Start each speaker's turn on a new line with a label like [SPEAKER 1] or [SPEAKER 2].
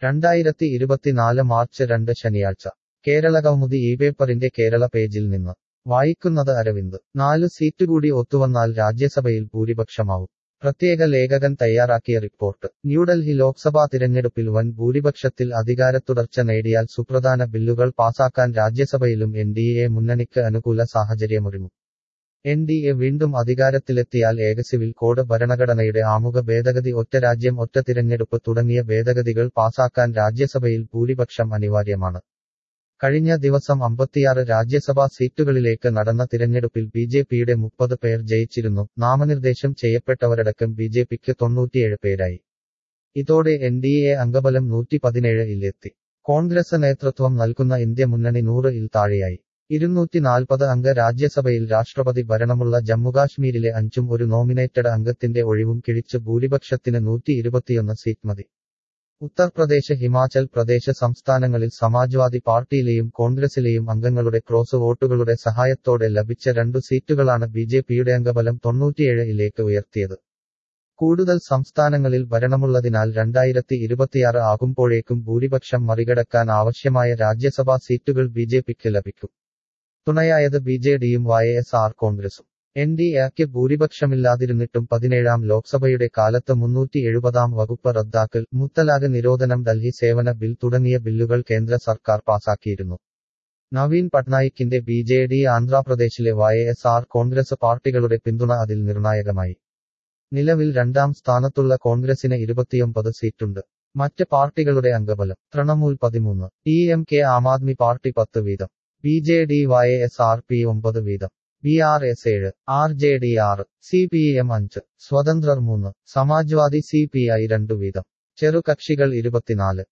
[SPEAKER 1] രണ്ടായിരത്തി ഇരുപത്തിനാല് മാർച്ച് രണ്ട് ശനിയാഴ്ച കേരള കൗമുദി ഈ പേപ്പറിന്റെ കേരള പേജിൽ നിന്ന് വായിക്കുന്നത് അരവിന്ദ് നാലു സീറ്റ് കൂടി ഒത്തുവന്നാൽ രാജ്യസഭയിൽ ഭൂരിപക്ഷമാവും പ്രത്യേക ലേഖകൻ തയ്യാറാക്കിയ റിപ്പോർട്ട് ന്യൂഡൽഹി ലോക്സഭാ തിരഞ്ഞെടുപ്പിൽ വൻ ഭൂരിപക്ഷത്തിൽ അധികാരത്തുടർച്ച നേടിയാൽ സുപ്രധാന ബില്ലുകൾ പാസാക്കാൻ രാജ്യസഭയിലും എൻ ഡി എ മുന്നണിക്ക് അനുകൂല സാഹചര്യമൊരുങ്ങും എൻ ഡി എ വീണ്ടും അധികാരത്തിലെത്തിയാൽ ഏക സിവിൽ കോഡ് ഭരണഘടനയുടെ ആമുഖ ഭേദഗതി ഒറ്റ രാജ്യം ഒറ്റ തിരഞ്ഞെടുപ്പ് തുടങ്ങിയ ഭേദഗതികൾ പാസാക്കാൻ രാജ്യസഭയിൽ ഭൂരിപക്ഷം അനിവാര്യമാണ് കഴിഞ്ഞ ദിവസം അമ്പത്തിയാറ് രാജ്യസഭാ സീറ്റുകളിലേക്ക് നടന്ന തിരഞ്ഞെടുപ്പിൽ ബി ജെ പിയുടെ മുപ്പത് പേർ ജയിച്ചിരുന്നു നാമനിർദ്ദേശം ചെയ്യപ്പെട്ടവരടക്കം ബി ജെ പിക്ക് തൊണ്ണൂറ്റിയേഴ് പേരായി ഇതോടെ എൻ ഡി എ അംഗബലം നൂറ്റി പതിനേഴ് ഇല്ലെത്തി കോൺഗ്രസ് നേതൃത്വം നൽകുന്ന ഇന്ത്യ മുന്നണി നൂറ് ഇൽ താഴെയായി ഇരുന്നൂറ്റി നാൽപ്പത് അംഗ രാജ്യസഭയിൽ രാഷ്ട്രപതി ഭരണമുള്ള ജമ്മുകാശ്മീരിലെ അഞ്ചും ഒരു നോമിനേറ്റഡ് അംഗത്തിന്റെ ഒഴിവും കിഴിച്ച് ഭൂരിപക്ഷത്തിന് നൂറ്റി ഇരുപത്തിയൊന്ന് സീറ്റ് മതി ഉത്തർപ്രദേശ് ഹിമാചൽ പ്രദേശ് സംസ്ഥാനങ്ങളിൽ സമാജ്വാദി പാർട്ടിയിലെയും കോൺഗ്രസിലെയും അംഗങ്ങളുടെ ക്രോസ് വോട്ടുകളുടെ സഹായത്തോടെ ലഭിച്ച രണ്ടു സീറ്റുകളാണ് ബി ജെ പിയുടെ അംഗബലം തൊണ്ണൂറ്റിയേഴ് ഇലേക്ക് ഉയർത്തിയത് കൂടുതൽ സംസ്ഥാനങ്ങളിൽ ഭരണമുള്ളതിനാൽ രണ്ടായിരത്തി ഇരുപത്തിയാറ് ആകുമ്പോഴേക്കും ഭൂരിപക്ഷം മറികടക്കാൻ ആവശ്യമായ രാജ്യസഭാ സീറ്റുകൾ ബി ജെ പിക്ക് ലഭിക്കും തുണയായത് ബി ജെ ഡിയും വൈ എസ് ആർ കോൺഗ്രസും എൻ ഡി എക്ക് ഭൂരിപക്ഷമില്ലാതിരുന്നിട്ടും പതിനേഴാം ലോക്സഭയുടെ കാലത്ത് മുന്നൂറ്റി എഴുപതാം വകുപ്പ് റദ്ദാക്കൽ മുത്തലാഖ് നിരോധനം ഡൽഹി സേവന ബിൽ തുടങ്ങിയ ബില്ലുകൾ കേന്ദ്ര സർക്കാർ പാസാക്കിയിരുന്നു നവീൻ പട്നായിക്കിന്റെ ബി ജെ ഡി ആന്ധ്രാപ്രദേശിലെ വൈ എസ് ആർ കോൺഗ്രസ് പാർട്ടികളുടെ പിന്തുണ അതിൽ നിർണായകമായി നിലവിൽ രണ്ടാം സ്ഥാനത്തുള്ള കോൺഗ്രസിന് ഇരുപത്തിയൊമ്പത് സീറ്റുണ്ട് മറ്റ് പാർട്ടികളുടെ അംഗബലം തൃണമൂൽ പതിമൂന്ന് D M K Aam Aadmi party പത്ത് വീതം B J D Y S R P ഒമ്പത് വീതം ബി ആർ എസ് ഏഴ് ആർ ജെ ഡി ആറ് സി പി എം അഞ്ച് സ്വതന്ത്രർ മൂന്ന് സമാജ്വാദി സി പി ഐ രണ്ടു വീതം ചെറുകക്ഷികൾ ഇരുപത്തിനാല്